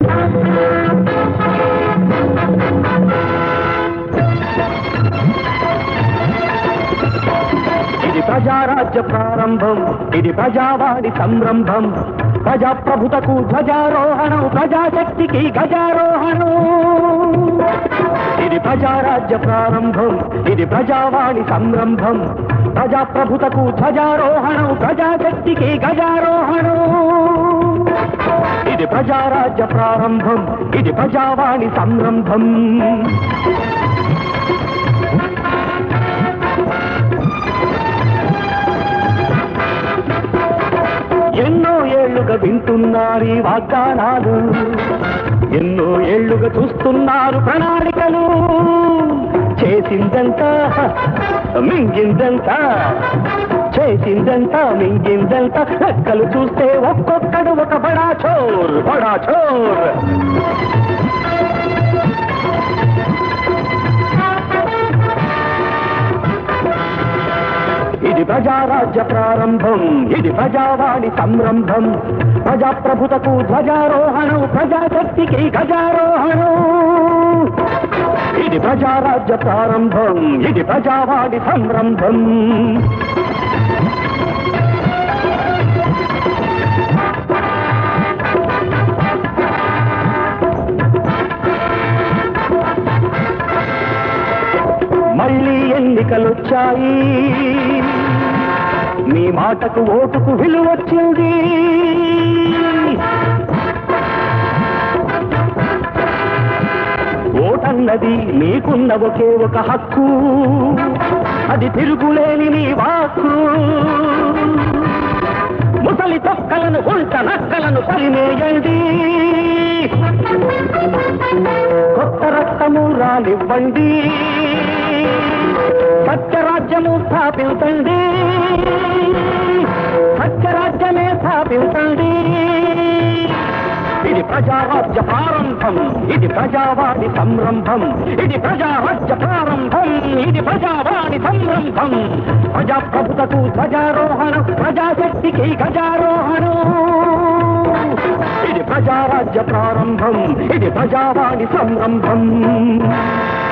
ఇది ప్రజారాజ్య ప్రారంభం ఇది ప్రజావాణి సంరంభం ప్రజాప్రభుతకు ధ్వజారోహణం ప్రజాశక్తికి గజారోహణం ఇది ప్రజారాజ్య ప్రారంభం ఇది ప్రజావాణి సంరంభం ప్రజాప్రభుతకు ధ్వజారోహణం ప్రజాశక్తికి గజారోహణం ఇది ప్రజారాజ్య ప్రారంభం ఇది ప్రజావాణి సంరంభం ఎన్నో ఏళ్లుగా వింటున్నారు ఈ వాగ్దానాలు ఎన్నో ఏళ్లుగా చూస్తున్నారు ప్రణాళికలు చేసిందంతా మింగిందంతా చేసిందంతా మింగిందంతా లెక్కలు చూస్తే ఒక్కొక్కడు ఒక బడా చోర్ బడా చోర్ ఇది ప్రజారాజ్య ప్రారంభం ఇది ప్రజావాణి సంరంభం ప్రజాప్రభుతకు ధ్వజారోహణం ప్రజాశక్తికి గజారోహణం ఇది ప్రజారాజ్య ప్రారంభం ఇది ప్రజావాణి సంరంభం మళ్ళీ ఎన్నికలొచ్చాయి మీ మాటకు ఓటుకు విలువచ్చింది ఓటన్నది నీకున్న ఒకే ఒక హక్కు అది తిరుగులేని నీ వాక్కు ముసలి తొక్కలను ఉల్ట నక్కలను సరినేయండి కొత్త రక్తము రానివ్వండి సత్యరాజ్యము స్థాపించండి సత్యరాజ్యమే స్థాపించండి ఇది ప్రజారాజ్య ప్రారంభం ఇది ప్రజావాణి సంరంభం ఇది ప్రజారాజ్య ప్రారంభం ఇది ప్రజావాణి సంరంభం ప్రజాప్రభుతకు ధ్వజారోహణం ప్రజాశక్తికి గజారోహణం ఇది ప్రజారాజ్య ప్రారంభం ఇది ప్రజావాణి సంరంభం